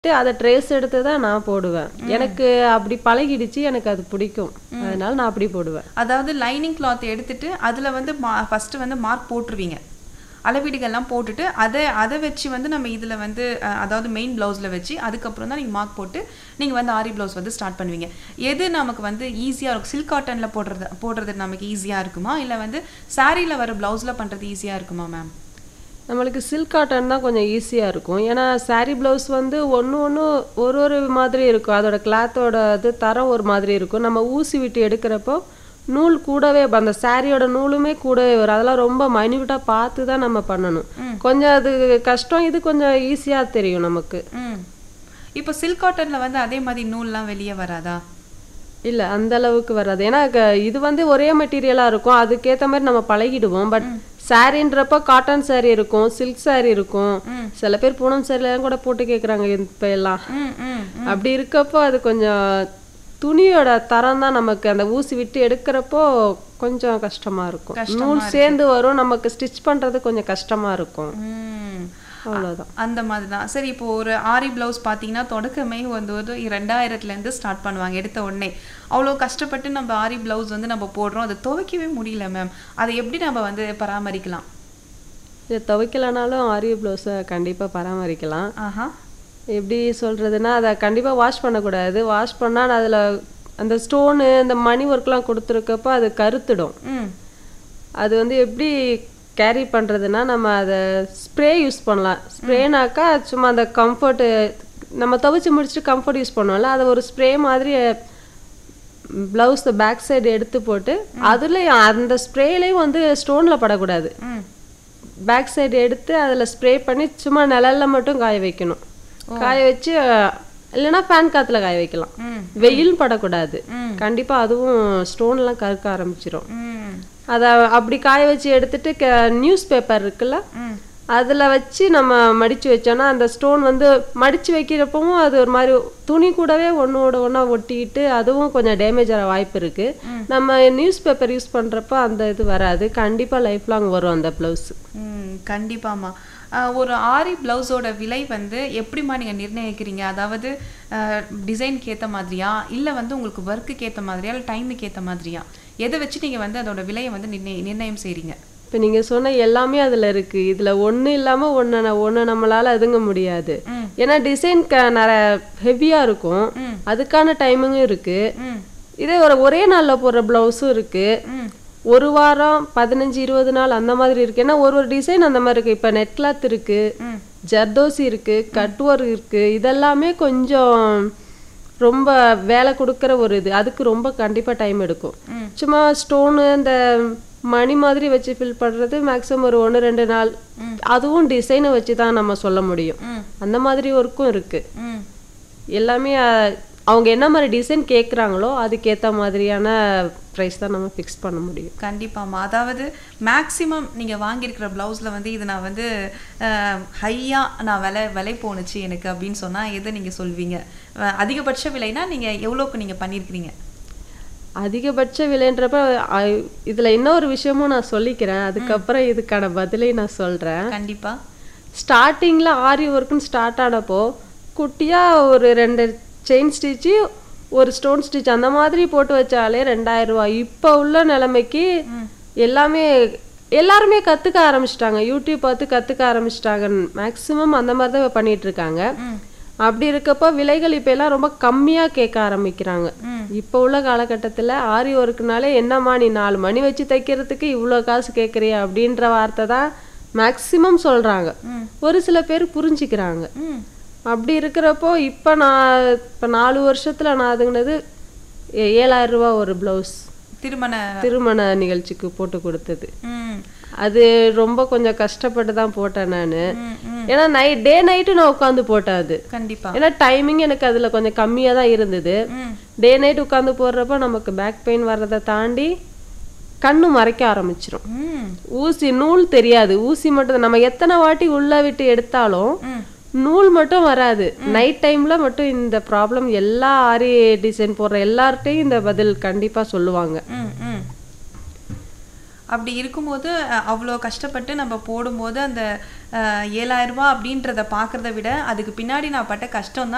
அதை ட்ரேஸ் எடுத்து தான் நான் போடுவேன் எனக்கு அப்படி பழகிடுச்சு எனக்கு அது பிடிக்கும் அதனால நான் அப்படி போடுவேன் அதாவது லைனிங் கிளாத் எடுத்துட்டு அதுல வந்து ஃபர்ஸ்ட் வந்து மார்க் போட்டுருவீங்க அளவீடுகள்லாம் போட்டுட்டு அதை அதை வச்சு வந்து நம்ம இதுல வந்து அஹ், அதாவது மெயின் பிளவுஸ்ல வச்சு அதுக்கப்புறம் தான் நீங்க மார்க் போட்டு நீங்க வந்து ஆரி பிளவுஸ் வந்து ஸ்டார்ட் பண்ணுவீங்க எது நமக்கு வந்து ஈஸியா இருக்கும் சில்க் காட்டன்ல போடுறது போடுறது நமக்கு ஈஸியா இருக்குமா இல்ல வந்து சாரியில வர பிளவுஸ்ல பண்றது ஈஸியா இருக்குமா மேம் நம்மளுக்கு சில்க் காட்டன் தான் கொஞ்சம் ஈஸியாக இருக்கும் ஏன்னா saree ப்ளவுஸ் வந்து ஒன்று ஒன்று ஒரு ஒரு மாதிரி இருக்கும் அதோட கிளாத்தோட இது தரம் ஒரு மாதிரி இருக்கும் நம்ம ஊசி விட்டு எடுக்கிறப்போ நூல் கூடவே வ- அந்த சாரியோட நூலுமே கூடவே வரும் அதெல்லாம் ரொம்ப மைன்யூட்டாக பார்த்து தான் நம்ம பண்ணணும் கொஞ்சம் அது கஷ்டம் இது கொஞ்சம் ஈஸியாக தெரியும் நமக்கு ம் இப்போ சில்க் காட்டன்ல வந்து அதே மாதிரி நூல்லாம் வெளியே வராதா இல்லை அந்த அளவுக்கு வராது ஏன்னா க- இது வந்து ஒரே மெட்டீரியலாக இருக்கும் அதுக்கேற்ற மாதிரி நம்ம பழகிடுவோம் பட் சாரின்றப்ப காட்டன் saree இருக்கும் சில்க் saree இருக்கும் சில பேர் பூனம் சாரிலாம் கூட போட்டு கேட்குறாங்க இப்போ எல்லாம் ம் ம் அப்படி இருக்கப்போ அது கொஞ்சம் துணியோட தரம் தான் நமக்கு அந்த ஊசி விட்டு எடுக்கிறப்போ கொஞ்சம் கஷ்டமா இருக்கும் நூல் சேர்ந்து வரும் நமக்கு ஸ்டிச் பண்றது கொஞ்சம் கஷ்டமா இருக்கும் ம் அவ்வளவுதான் அந்த மாதிரி தான் சரி இப்போ ஒரு ஆரி பிளவுஸ் பார்த்தீங்கன்னா தொடக்கமே வந்து ஒரு ரெண்டாயிரத்துலேருந்து ஸ்டார்ட் பண்ணுவாங்க எடுத்த உடனே அவ்வளோ கஷ்டப்பட்டு நம்ம ஆரி பிளவுஸ் வந்து நம்ம போடுறோம் அதை துவைக்கவே முடியல மேம் அதை எப்படி நம்ம வந்து பராமரிக்கலாம் இது துவைக்கலனாலும் ஆரிய ப்ளவுஸை கண்டிப்பா பராமரிக்கலாம் ஆஹா எப்படி சொல்றதுன்னா அதை கண்டிப்பா வாஷ் பண்ணக்கூடாது வாஷ் பண்ணா அதுல அந்த ஸ்டோனு அந்த மணி ஒர்க்லாம் கொடுத்துருக்கப்போ அது கருத்துடும் ம் அது வந்து எப்படி கேரி பண்ணுறதுன்னா நம்ம அதை ஸ்ப்ரே யூஸ் பண்ணலாம் ஸ்ப்ரேனாக்கா சும்மா அந்த கம்ஃபர்ட்டு நம்ம துவைச்சு முடிச்சுட்டு கம்ஃபர்ட் யூஸ் பண்ணுவோம்ல அதை ஒரு ஸ்ப்ரே மாதிரி ப்ளவுஸ் பேக் சைடு எடுத்து போட்டு அதுலேயும் அந்த ஸ்ப்ரேலேயும் வந்து ஸ்டோனில் படக்கூடாது ம் பேக் சைடு எடுத்து அதில் ஸ்ப்ரே பண்ணி சும்மா நிழல்ல மட்டும் காய வைக்கணும் காய வச்சு அஹ், இல்லைன்னா ஃபேன் காத்துல காய வைக்கலாம் ம் வெயில் படக்கூடாது ம். கண்டிப்பா அதுவும் ஸ்டோன்லாம் கருக்க ஆரம்பிச்சிரும் ம் அதை அப்படி காய வச்சு எடுத்துட்டு க நியூஸ் பேப்பர் இருக்குல்ல ம் அதில் வச்சு நம்ம மடிச்சு வச்சோன்னா அந்த ஸ்டோன் வந்து மடிச்சு வைக்கிறப்பவும் அது ஒரு மாதிரி துணி கூடவே ஒன்றோட ஒன்றா ஒட்டிக்கிட்டு அதுவும் கொஞ்சம் டேமேஜ் ஆக வாய்ப்பு இருக்கு நம்ம நியூஸ் பேப்பர் யூஸ் பண்ணுறப்ப அந்த இது வராது கண்டிப்பாக லைஃப் லாங் வரும் அந்த ப்ளவுஸ் ம் கண்டிப்பாம்மா ஆஹ் ஒரு ஆரி பிளவுஸோட விலை வந்து எப்படிம்மா நீங்கள் நிர்ணயிக்கிறீங்க அதாவது டிசைனுக்கு ஏற்ற மாதிரியா இல்லை வந்து உங்களுக்கு ஒர்க்குக்கு ஏற்ற மாதிரியா இல்லை டைமுக்கு ஏற்ற மாதிரியா எதை வச்சு நீங்கள் வந்து அதோட விலையை வந்து நிர்ணய நிர்ணயம் செய்கிறீங்க இப்போ நீங்கள் சொன்ன எல்லாமே அதில் இருக்கு இதில் ஒன்று இல்லாமல் ஒன்று ஒன்று நம்மளால அதுங்க முடியாது ம். ஏன்னா டிசைன் க நிறைய ஹெவியாக இருக்கும் ம். அதுக்கான டைமிங்கும் இருக்கு ம் இதே ஒரு ஒரே நாளில் போடுற ப்ளவுஸும் இருக்கு ம் ஒரு வாரம் பதினஞ்சு இருபது நாள் அந்த மாதிரி இருக்கு ஏன்னா ஒரு ஒரு டிசைன் அந்த மாதிரி இருக்கு இப்போ நெட் கிளாத் இருக்கு ம் ஜர்தோசி இருக்கு கட் ஒர்க் இருக்கு இதெல்லாமே கொஞ்சம் ரொம்ப வேலை கொடுக்குற ஒரு இது அதுக்கு ரொம்ப கண்டிப்பா டைம் எடுக்கும் ம். சும்மா ஸ்டோனு இந்த மணி மாதிரி வச்சு ஃபில் பண்றது மேக்ஸிமம் ஒரு ஒன்று ரெண்டு நாள் அதுவும் டிசைனை வச்சு தான் நம்ம சொல்ல முடியும் ம் அந்த மாதிரி ஒர்க்கும் இருக்கு ம் எல்லாமே அஹ், அவங்க என்ன மாதிரி டிசைன் கேட்குறாங்களோ அதுக்கேற்ற மாதிரியான ப்ரைஸ் தான் நம்ம ஃபிக்ஸ் பண்ண முடியும் கண்டிப்பாம்மா அதாவது மேக்ஸிமம் நீங்கள் வாங்கியிருக்கிற ப்ளவுஸில் வந்து இது நான் வந்து ஹையாக நான் விலை விலை போணுச்சு எனக்கு அப்படின்னு சொன்னால் எதை நீங்கள் சொல்வீங்க அஹ் அதிகபட்ச விலைனா நீங்கள் எவ்வளோக்கு நீங்கள் பண்ணியிருக்கிறீங்க அதிகபட்ச விலைன்றப்ப அஹ், இதுல இன்னொரு விஷயமும் நான் சொல்லிக்கிறேன் அதுக்கப்புறம் இதுக்கான பதிலை நான் சொல்றேன் கண்டிப்பாக ஸ்டார்டிங்ல ஆரி ஒர்க்குன்னு ஸ்டார்ட் ஆனப்போ குட்டியா ஒரு ரெண்டு செயின் ஸ்டிச்சு ஒரு ஸ்டோன் ஸ்டிச் அந்த மாதிரி போட்டு வச்சாலே ரெண்டாயிரம் ரூபாய் இப்போ உள்ள நிலைமைக்கு எல்லாமே எல்லாருமே கத்துக்க ஆரம்பிச்சிட்டாங்க யூடியூப் பார்த்து கத்துக்க ஆரம்பிச்சிட்டாங்க மேக்ஸிமம் அந்த மாதிரி தான் பண்ணிட்டு இருக்காங்க அப்படி இருக்கப்போ விலைகள் இப்ப எல்லாம் ரொம்ப கம்மியா கேட்க ஆரம்பிக்கிறாங்க இப்போ உள்ள காலகட்டத்துல ஆரி ஒர்க்குனாலே என்னம்மா நீ நாலு மணி வச்சு தைக்கிறதுக்கு இவ்வளோ காசு கேட்குறியா அப்படின்ற வார்த்தை தான் மேக்ஸிமம் சொல்றாங்க ஒரு சில பேர் புரிஞ்சுக்கிறாங்க ம் அப்படி இருக்கிறப்போ இப்போ நான் இப்போ நாலு வருஷத்துல நான் அதுங்கினது ஏ- ஏழாயிரம் ரூபாய் ஒரு ப்ளவுஸ் திருமண திருமண நிகழ்ச்சிக்கு போட்டு கொடுத்தது ம் அது ரொம்ப கொஞ்சம் கஷ்டப்பட்டு தான் போட்டேன் நான் ம் ம் ஏன்னா நைட் டே நைட்டு நான் உட்காந்து போட்டேன் அது கண்டிப்பாக ஏன்னா டைமிங் எனக்கு அதுல கொஞ்சம் கம்மியா தான் இருந்தது ம் டே நைட் உட்காந்து போடுறப்ப நமக்கு பேக் பெயின் வர்றதை தாண்டி கண்ணு மறைக்க ஆரம்பிச்சிரும் ம் ஊசி நூல் தெரியாது ஊசி மட்டும் தான். நம்ம எத்தனை வாட்டி உள்ள விட்டு எடுத்தாலும் ம் நூல் மட்டும் வராது நைட் டைம்ல மட்டும் இந்த ப்ராப்ளம் எல்லா ஆரி டிசைன் போடுற எல்லார்ட்டையும் இந்த பதில் கண்டிப்பா சொல்லுவாங்க ம் ம் அப்படி இருக்கும்போது அஹ், அவ்வளோ கஷ்டப்பட்டு நம்ம போடும்போது அந்த அஹ், ஏழாயிரம் ரூபாய் அப்படின்றத பார்க்கறத விட அதுக்கு பின்னாடி நான் பட்ட கஷ்டம்